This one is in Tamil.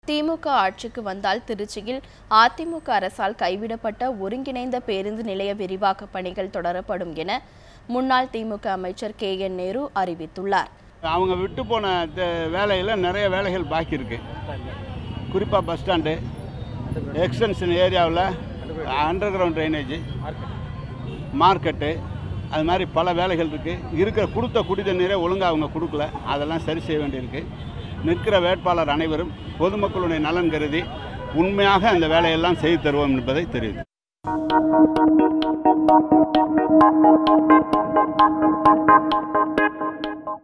திமுக ஆட்சிக்கு வந்தால் திருச்சியில் அதிமுக அரசால் கைவிடப்பட்ட ஒருங்கிணைந்த பேருந்து நிலைய விரிவாக்க பணிகள் தொடரப்படும் என முன்னாள் திமுக அமைச்சர் கே என் நேரு அறிவித்துள்ளார் அவங்க விட்டு போன வேலையில் நிறைய வேலைகள் பாக்கி இருக்கு குறிப்பாக பஸ் ஸ்டாண்டு எக்ஸ்டென்ஷன் ஏரியாவில் அண்டர் கிரவுண்ட் ட்ரைனேஜ் மார்க்கெட்டு அது மாதிரி பல வேலைகள் இருக்குது இருக்கிற கொடுத்த குடி தண்ணீரை ஒழுங்காக அவங்க கொடுக்கல அதெல்லாம் சரி செய்ய வேண்டியிருக்கு நிற்கிற வேட்பாளர் அனைவரும் பொதுமக்களுடைய நலன் கருதி உண்மையாக அந்த வேலையெல்லாம் செய்து தருவோம் என்பதை தெரிவித்து